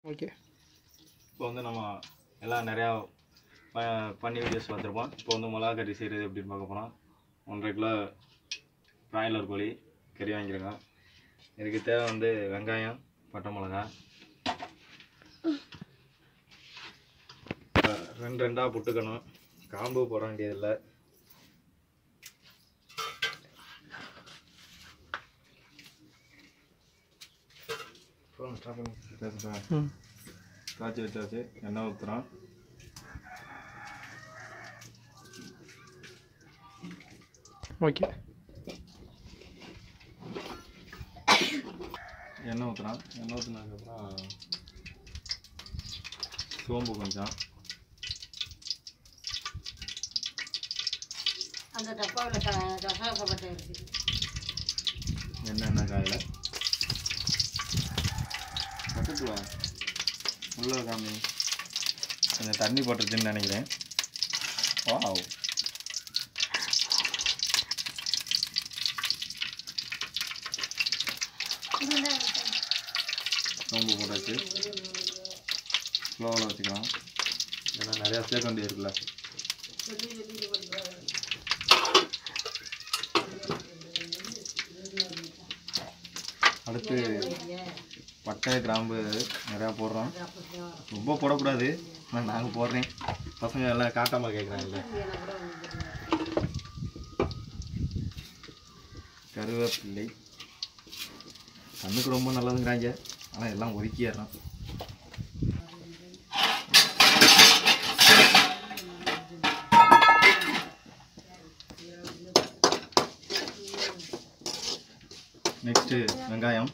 Okay இப்போ வந்து நம்ம எல்லாம் நிறையா ப- பண்ணி வீடியோஸ் பார்த்துருப்போம் இப்போ வந்து மிளகா கறி செய்கிறது எப்படின்னு பார்க்க போகிறோம் ஒன்றரை கிலோ பிராய்லர் கோழி கறி வாங்கியிருக்கோம் இதுக்கு தேவை வந்து வெங்காயம் பட்டை மிளகா இப்ப ரெண்டு ரெண்டாக புட்டுக்கணும் காம்பு போட வேண்டியதில்லை ஃபோன் ஸ்டாப் பண்ணி பேசுகிறேன் ம் காய்ச்சி வச்சாச்சு எண்ணெய் ஊற்றுறோம் ஓகே எண்ணெய் ஊற்றுறோம் எண்ணெய் ஊற்றுனதுக்கப்புறம் சோம்பு கொஞ்சம் அந்த டப்பாவில் ரசாசப்பட்டை இருக்குது எண்ணெய் எண்ணெய் காயில் பக்கத்துல உள்ள காமி கொஞ்சம் தண்ணி போட்டுருச்சுன்னு நினைக்கிறேன் வாவ் சோம்பு போட்டாச்சு ஸ்லோவில் வச்சுக்கலாம் ஏன்னா நிறையா சேர்க்க வேண்டியது இருக்குல்ல அடுத்து பட்டை கிராம்பு நிறையா போடுறோம் ரொம்ப போடக்கூடாது ஆனால் நாங்கள் போடுறேன் பசங்க எல்லாம் காட்டாமல் கேட்குறாங்கல்ல கருவேப்பிள்ளை கண்ணுக்கு ரொம்ப நல்லதுங்கிறாங்க ஆனால் எல்லாம் ஒதுக்கிடுறோம் நெக்ஸ்ட்டு வெங்காயம்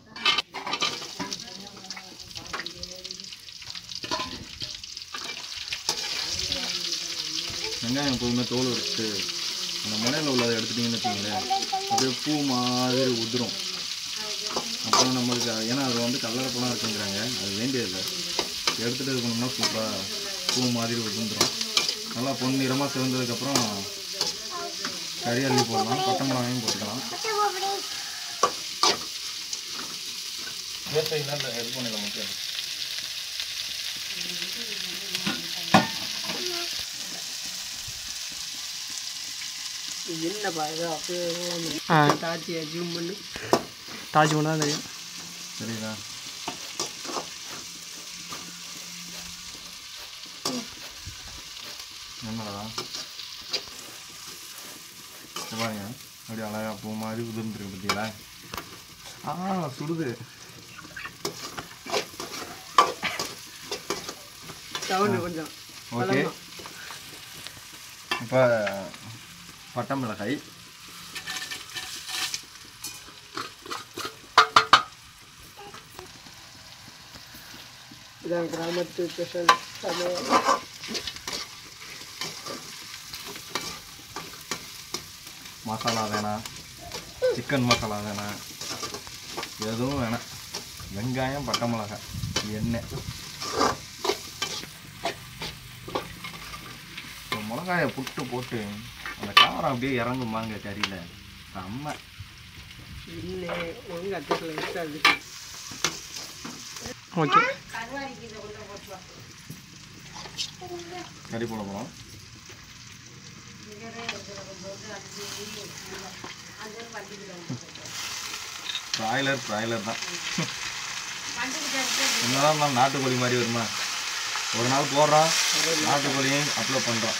வெங்காயம் எப்போதுமே தோல் எடுத்து அந்த முனையில் உள்ளதை எடுத்துட்டிங்கன்னு வச்சுங்களேன் அப்படியே பூ மாதிரி உதிரும் அப்புறம் நம்மளுக்கு அது- ஏன்னா அது வந்து கல்லறப்பெல்லாம் இருக்குங்கிறாங்க அது வேண்டியதில்லை எடுத்துகிட்டு இது பண்ணோம்னா சூப்பராக பூ மாதிரி உதிர்ந்துடும் நல்லா பொன்னிறமாக சிவந்ததுக்கப்புறம் கறி அள்ளி போடலாம் பட்டை மிளகாயும் போட்டுக்கலாம் வேப்ப இல்லை இது பண்ணிடலாம் முக்கியம் என்னப்பா இது அப்படியே ஆ தாச்சி ஜூம் பண்ணி தாஜ் மட்டும் தான் தெரியும் சரிங்களா என்னடா இங்க பாருங்க அப்படியே அழகா பூ மாதிரி உதிர்ந்துருக்கு பார்த்தீங்களா ஆ சுடுது சவுண்டு கொஞ்சம் ஓகே இப்போ பட்டை மிளகாய் இதான் கிராமத்து ஸ்பெஷல் சமையல் மசாலா வேணாம் சிக்கன் மசாலா வேணாம் எதுவும் வேணாம் வெங்காயம் பட்டை மிளகாய் எண்ணெய் இந்த மிளகாயை புட்டு போட்டு அந்த காரம் அப்படியே இறங்குமாங்க கறியில் செம்ம இல்லை ஒழுங்கா தெரியல எக்ஸ்ட்ரா இருக்கு ஓகே கருவாடிக்கு இதை கொண்டு போட்டு வா. கறி போட போகிறோம் இங்கேயே இருக்கிற போட்டு அஞ்சு அஞ்சு வண்டிக்கிட்ட ப்ராய்லர் ப்ராய்லர் தான் வண்டிக்கிட்ட என்னதான் இருந்தாலும் நாட்டுக்கோழி மாதிரி வருமா ஒரு நாள் போடுறோம் நாட்டுக்கோழியும் அப்லோட் பண்ணுறோம்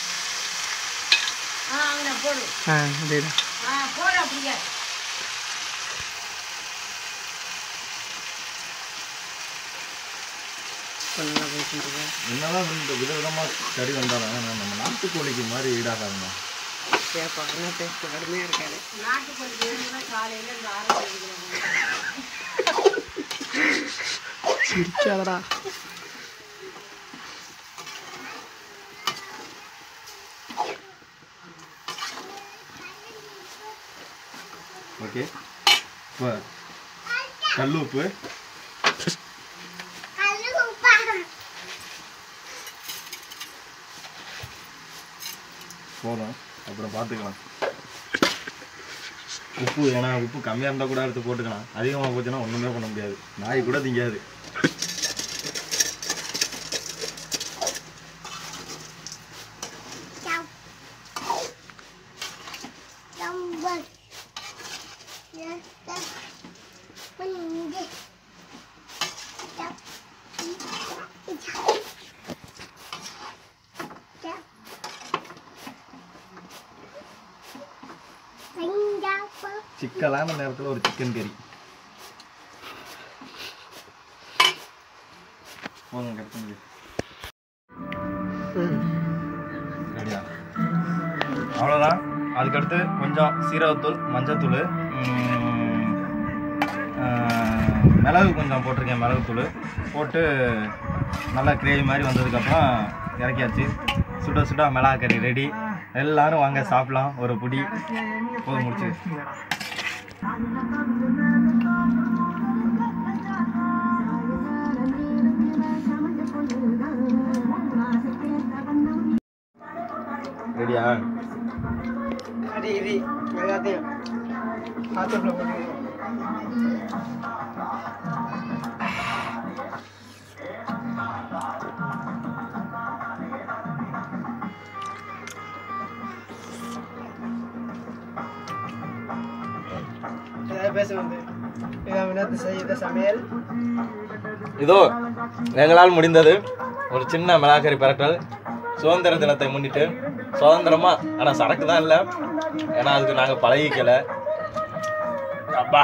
ஆ அவனை போடு ஆ அதே தான் ஆ போடு அப்படியே இப்போ நல்லா போயிட்டு இருக்கு என்னதான் இந்த விதவிதமாக கறி வந்தாலும் நம்ம நாட்டுக்கோழிக்கு மாதிரி ஈடாகாதுங்க கேட்பா என்ன டேஸ்ட் கடுமையாக இருக்காது நாட்டுக்கோழி வேணும்னா காலையில் இந்த ஆறு மணிக்கு சிரிக்காதடா ஓகே இப்போ கல் உப்பு போதும் அப்புறம் பார்த்துக்கலாம் உப்பு ஏன்னா உப்பு கம்மியாக இருந்தால் கூட எடுத்து போட்டுக்கலாம் அதிகமாக போச்சுன்னா ஒன்றுமே பண்ண முடியாது நாய் கூட திங்காது சிக்கலான நேரத்தில் ஒரு சிக்கன் கறி போதும் கட் பண்ணி ரெடியா அவ்வளோதான் அதுக்கடுத்து கொஞ்சம் சீரகத்தூள் மஞ்சத்தூள் ம், ஆ, மிளகு கொஞ்சம் போட்டிருக்கேன் மிளகுத்தூள் போட்டு நல்லா கிரேவி மாதிரி வந்ததுக்கப்புறம் இறக்கியாச்சு சுட சுட மிளகா கறி ரெடி எல்லாரும் வாங்க சாப்பிடலாம் ஒரு புடி போதும் முடிச்சு ரெடியா அது இது எல்லாத்தையும் பாத்திரத்தில் போட்டு ஏதாவது பேச வந்து இதான் வினத்து செய்த சமையல் இதோ எங்களால் முடிந்தது ஒரு சின்ன மிளகாக்கறி பரட்டல் சுதந்திர தினத்தை முன்னிட்டு சுதந்திரமா ஆனால் சரக்கு தான் இல்லை ஏன்னா அதுக்கு நாங்கள் பழகிக்கல அப்பா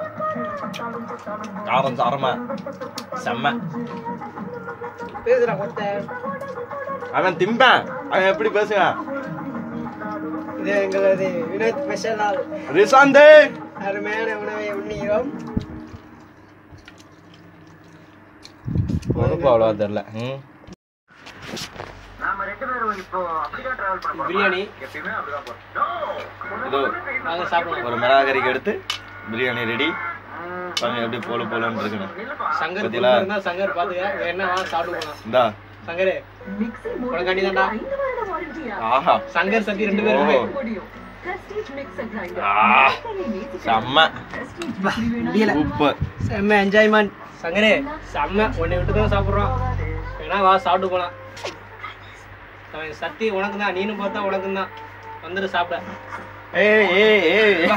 காரம் சாரமா செம்ம பேசுகிறான் கொத்த அவன் திம்பேன் அவன் எப்படி பேசுவான் இது எங்களது வினோத் ஸ்பெஷலால் ரிசாந்தே அருமையான உணவை உண்ணுகிறோம் உனக்கு அவ்வளோவா தெரில ம் பிரியாணி இதோ வாங்க சாப்பிடலாம் ஒரு மிளகாக்கறிக்கு எடுத்து பிரியாணி ரெடி பாருங்க எப்படி போல போலன்னு இருக்கணும் சங்கர் பாத்தீங்களா? இருந்தா சங்கர் பாத்துக்க என்ன வா சாப்பிட்டு போலாம் இந்தா சங்கரே உனக்காண்டி தான்டா ஆஹா சங்கர் சத்தி ரெண்டு பேரும் ஓ. ஆ, செம்ம முடியல சூப்பர் செம்ம என்ஜாய்மெண்ட் சங்கரே செம்ம உன்னை விட்டு தான் சாப்பிட்றோம் வேணா வா சாப்பிட்டு போலாம் அவன் சத்தி உனக்கு தான் நீனும் பார்த்தா உனக்கு தான் வந்துட்டு சாப்பிட ஏய் ஏய் ஏய்